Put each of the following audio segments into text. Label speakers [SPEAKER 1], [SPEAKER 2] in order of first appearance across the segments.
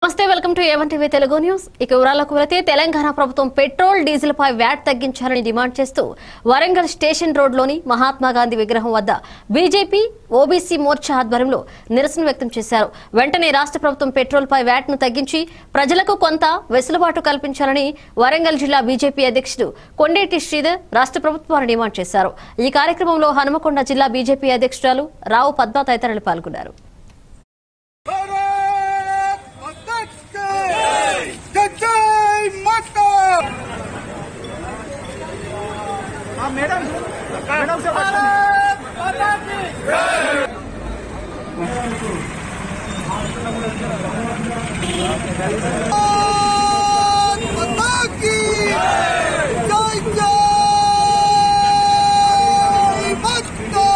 [SPEAKER 1] నమస్తే welcome to A one TV Telugu news ఇక వివరాలకు వెళితే తెలంగాణ ప్రభుత్వం పెట్రోల్ డీజిల్ పై వ్యాట్ తగ్గించాలని డిమాండ్ చేస్తూ వరంగల్ స్టేషన్ రోడ్లోని మహాత్మా గాంధీ విగ్రహం వద్ద బీజేపీ ఓబీసీ మోర్చా ఆధ్వర్యంలో నిరసన వ్యక్తం చేశారు వెంటనే రాష్ట్ర ప్రభుత్వం పెట్రోల్ పై వ్యాట్ ను తగ్గించి ప్రజలకు కొంత వెసులుబాటు కల్పించాలని వరంగల్ జిల్లా బీజేపీ అధ్యక్షుడు కొండేటి శ్రీధర్ రాష్ట్ర ప్రభుత్వాన్ని డిమాండ్ చేశారు ఈ కార్యక్రమంలో హనుమకొండ జిల్లా బీజేపీ అధ్యక్షురాలు రావు పద్మ తదితరులు పాల్గొన్నారు
[SPEAKER 2] भारत माता की जय माता
[SPEAKER 3] मैडम मैडम से
[SPEAKER 2] भारत माता की भारत माता की जय जय माता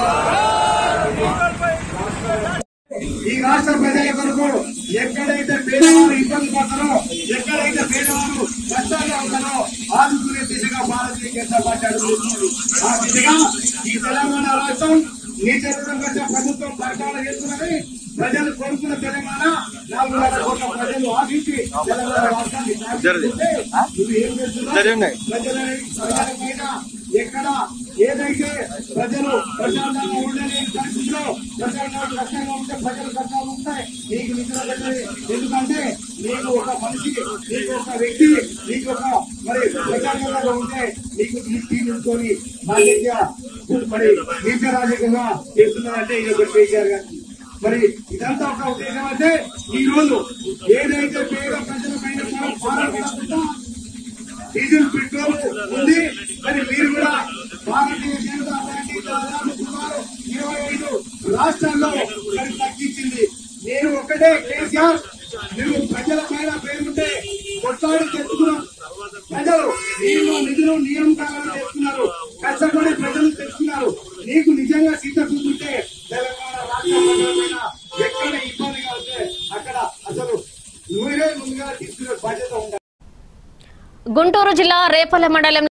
[SPEAKER 3] ఈ రాష్ట్ర ప్రజల కొరకు ఎక్కడైతే పేదవారు ఇబ్బంది పడతారో ఎక్కడైతే పేదవారు కష్టాల్లో ఉంటారో ఆదుకునే దిశగా భారతీయ జనతా పార్టీ అడుగుతుంది ఆ దిశగా ఈ తెలంగాణ రాష్ట్రం నీ చరిత్ర వచ్చే ప్రభుత్వం పరిపాలన చేస్తున్నది ప్రజలు కోరుకున్న తెలంగాణ నాలుగు వేల కోట్ల ప్రజలు ఆశించి తెలంగాణ రాష్ట్రాన్ని సాధిస్తుంటే నువ్వు ఏం చేస్తున్నావు ప్రజలని ప్రజలపైన ఎక్కడ ఏదైతే ప్రజలు ప్రశాంతంగా ఉండలేని పరిస్థితిలో ప్రశాంతంగా కష్టంగా ఉంటే ప్రజలు కష్టాలు ఉంటాయి నీకు నిద్ర పెట్టదు ఎందుకంటే నీకు ఒక మనిషి నీకు ఒక వ్యక్తి నీకు ఒక మరి ప్రశాంతంగా ఉంటే నీకు తీసుకొని రాజకీయ మరి నీచ రాజకీయంగా చేస్తున్నారంటే ఇది ఒకటి కేసీఆర్ గారు మరి ఇదంతా ఒక ఉద్దేశం అయితే ఈ రోజు ఏదైతే పేద ప్రజల పైన మనం పోరాడకుండా డీజిల్ పెట్రోల్ ఉంది మరి మీరు కూడా భారతీయ జనతా పార్టీ దాదాపు సుమారు ఇరవై ఐదు రాష్ట్రాల్లో మరి తగ్గించింది నేను ఒక్కటే కేసీఆర్ మీరు ప్రజల పైన పేరుంటే కొట్లాడి తెచ్చుకున్నాం ప్రజలు నీళ్లు నిధులు నియామకాలను తెచ్చుకున్నారు కష్టపడి ప్రజలు తెచ్చుకున్నారు నీకు నిజంగా సీత కూర్చుంటే తెలంగాణ రాష్ట్ర ప్రజల పైన ఎక్కడ ఇబ్బందిగా ఉంటే అక్కడ అసలు నువ్వే ముందుగా తీసుకునే బాధ్యత ఉండాలి
[SPEAKER 1] గుంటూరు జిల్లా రేపల్లె మండలం